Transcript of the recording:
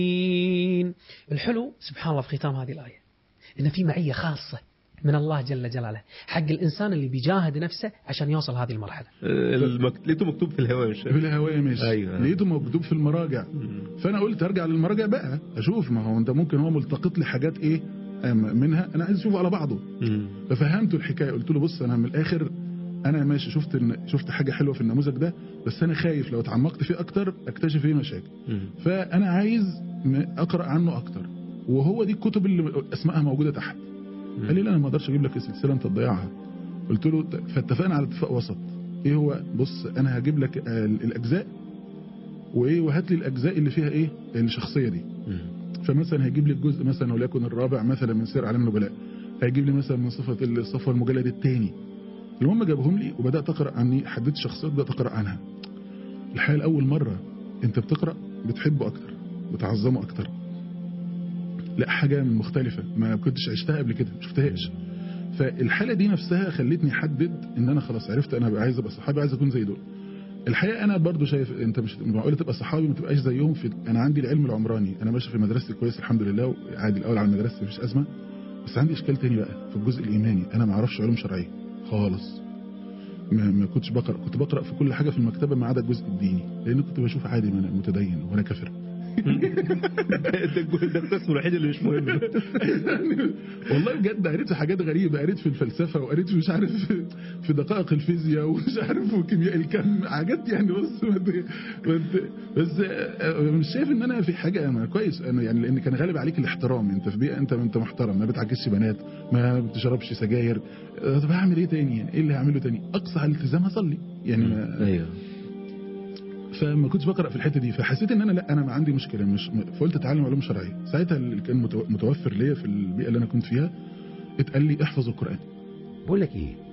الحلو سبحان الله في ختام هذه الآية إن في معية خاصة من الله جل جلاله حق الإنسان اللي بيجاهد نفسه عشان يوصل هذه المرحلة المك... لقيته مكتوب في الهواء مش في الهواية ماشي أيوة. لقيته مكتوب في المراجع فانا قلت ارجع للمراجع بقى اشوف ما هو انت ممكن هو ملتقط لي حاجات ايه أم- منها انا عايز اشوفه على بعضه مم. ففهمته الحكايه قلت له بص انا من الاخر انا ماشي شفت إن شفت حاجه حلوه في النموذج ده بس انا خايف لو اتعمقت فيه اكتر اكتشف فيه مشاكل مم. فانا عايز م- اقرا عنه اكتر وهو دي الكتب اللي اسمائها موجوده تحت قال لي لا انا ما اقدرش اجيب لك السلسله انت تضيعها قلت له ت- فاتفقنا على اتفاق وسط ايه هو بص انا هجيب لك آه، الاجزاء وايه وهات لي الاجزاء اللي فيها ايه الشخصيه دي مم. فمثلا هيجيب لي الجزء مثلا وليكن الرابع مثلا من سير اعلام النبلاء هيجيب لي مثلا من صفه الصفوه المجلد الثاني المهم جابهم لي وبدات اقرا عني حددت شخصيات بدات اقرا عنها الحقيقه لاول مره انت بتقرا بتحبه اكتر بتعظمه اكتر لا حاجه مختلفه ما كنتش عشتها قبل كده ما شفتهاش فالحاله دي نفسها خلتني احدد ان انا خلاص عرفت انا بقى عايز ابقى صحابي عايز اكون زي دول الحقيقه انا برضو شايف انت مش معقوله تبقى صحابي ما تبقاش زيهم في انا عندي العلم العمراني انا ماشي في مدرستي كويس الحمد لله عادي الاول على مدرستي مفيش ازمه بس عندي اشكال تاني بقى في الجزء الايماني انا ما اعرفش علوم شرعيه خالص ما, ما كنتش بقرا كنت بقرا في كل حاجه في المكتبه ما عدا الجزء الديني لان كنت بشوف عادي ما انا متدين وانا كافر ده الجو- ده القسم الوحيد اللي مش مهم والله بجد قريت في حاجات غريبه قريت في الفلسفه وقريت في مش عارف في دقائق الفيزياء ومش عارف وكيمياء الكم حاجات يعني بص ما ت- ما ت- بس آه، مش شايف ان انا في حاجه انا كويس انا يعني لان كان غالب عليك الاحترام انت في بيئه انت انت محترم ما بتعكسش بنات ما بتشربش سجاير آه، طب هعمل ايه تاني يعني ايه اللي هعمله تاني اقصى الالتزام هصلي يعني ما ايوه فما كنتش بقرا في الحته دي فحسيت ان انا لا انا ما عندي مشكله مش فقلت اتعلم علوم شرعيه ساعتها اللي كان متو- متوفر ليا في البيئه اللي انا كنت فيها اتقال لي احفظ القران بقول لك ايه